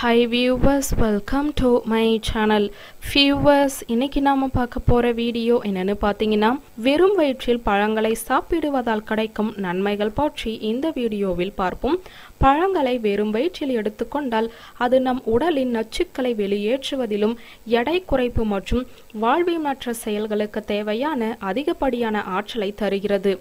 hi viewers welcome to my channel viewers இன்னைக்கு நாம பார்க்க போற வீடியோ என்னன்னு பார்த்தீங்கன்னா வெறும் வயிற்றில் பழங்களை சாப்பிடுவதால் கிடைக்கும் நன்மைகள் பற்றி இந்த வீடியோவில் பார்ப்போம் பழங்களை வெறும் வயிற்றில் எடுத்துக்கொண்டால் அது நம் உடலின் நச்சுக்களை வெளியேற்றுவதிலும் எடை குறைப்பு மற்றும் வாழ்வியமற்ற செயல்களுக்கு தேவையான அதிகப்படியான ஆற்றலை தருகிறது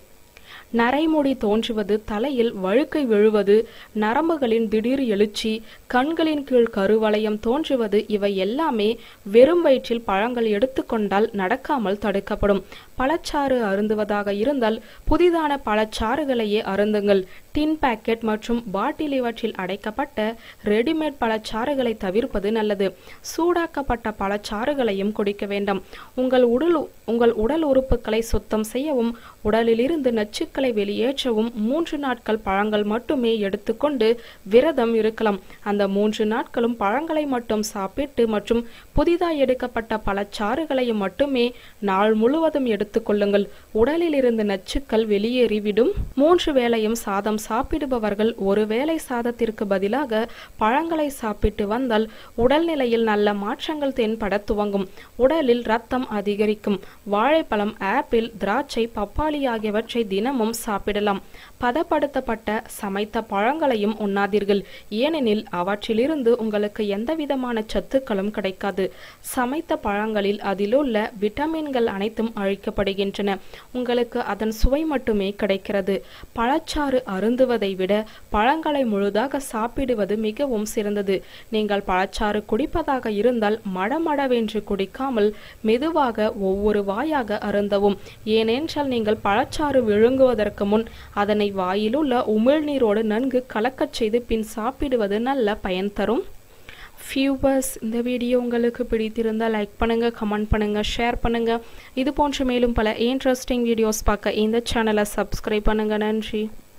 நரைமுடி தோன்றுவது தலையில் வழுக்கை விழுவது நரம்புகளின் திடீர் எழுச்சி கண்களின் கீழ் கருவளையம் தோன்றுவது இவை எல்லாமே வெறும் வயிற்றில் பழங்கள் எடுத்துக்கொண்டால் நடக்காமல் தடுக்கப்படும் பழச்சாறு அருந்துவதாக இருந்தால் புதிதான பழச்சாறுகளையே அருந்துங்கள் டின் பாக்கெட் மற்றும் பாட்டில் இவற்றில் அடைக்கப்பட்ட ரெடிமேட் பழச்சாறுகளை தவிர்ப்பது நல்லது சூடாக்கப்பட்ட பழச்சாறுகளையும் குடிக்க வேண்டாம் உங்கள் உடல் உங்கள் உடல் உறுப்புகளை சுத்தம் செய்யவும் உடலிலிருந்து நச்சுக்களை வெளியேற்றவும் மூன்று நாட்கள் பழங்கள் மட்டுமே எடுத்துக்கொண்டு விரதம் இருக்கலாம் அந்த மூன்று நாட்களும் பழங்களை மட்டும் சாப்பிட்டு மற்றும் புதிதாய் எடுக்கப்பட்ட பழச்சாறுகளையும் மட்டுமே நாள் முழுவதும் எடுத்துக்கொள்ளுங்கள் உடலில் இருந்து நச்சுக்கள் வெளியேறிவிடும் மூன்று வேளையும் சாதம் சாப்பிடுபவர்கள் ஒரு வேளை சாதத்திற்கு பதிலாக பழங்களை சாப்பிட்டு வந்தால் உடல்நிலையில் நல்ல மாற்றங்கள் தென்பட துவங்கும் உடலில் ரத்தம் அதிகரிக்கும் வாழைப்பழம் ஆப்பிள் திராட்சை பப்பாளி ஆகியவற்றை தினமும் சாப்பிடலாம் பதப்படுத்தப்பட்ட சமைத்த பழங்களையும் உண்ணாதீர்கள் ஏனெனில் அவற்றிலிருந்து உங்களுக்கு எந்தவிதமான சத்துக்களும் கிடைக்காது சமைத்த பழங்களில் அதிலுள்ள விட்டமின்கள் அனைத்தும் அழிக்கப்படுகின்றன உங்களுக்கு அதன் சுவை மட்டுமே கிடைக்கிறது பழச்சாறு அருந்துவதை விட பழங்களை முழுதாக சாப்பிடுவது மிகவும் சிறந்தது நீங்கள் பழச்சாறு குடிப்பதாக இருந்தால் மடமடவென்று குடிக்காமல் மெதுவாக ஒவ்வொரு வாயாக அருந்தவும் ஏனென்றால் நீங்கள் பழச்சாறு விழுங்குவதற்கு முன் அதனை வாயிலுள்ள உமிழ்நீரோடு நன்கு கலக்கச் செய்து பின் சாப்பிடுவது நல்ல பயன் தரும் ஃபியூவர்ஸ் இந்த வீடியோ உங்களுக்கு பிடித்திருந்தால் லைக் பண்ணுங்கள் கமெண்ட் பண்ணுங்கள் ஷேர் பண்ணுங்கள் இது போன்ற மேலும் பல இன்ட்ரெஸ்டிங் வீடியோஸ் பார்க்க இந்த சேனலை சப்ஸ்கிரைப் பண்ணுங்கள் நன்றி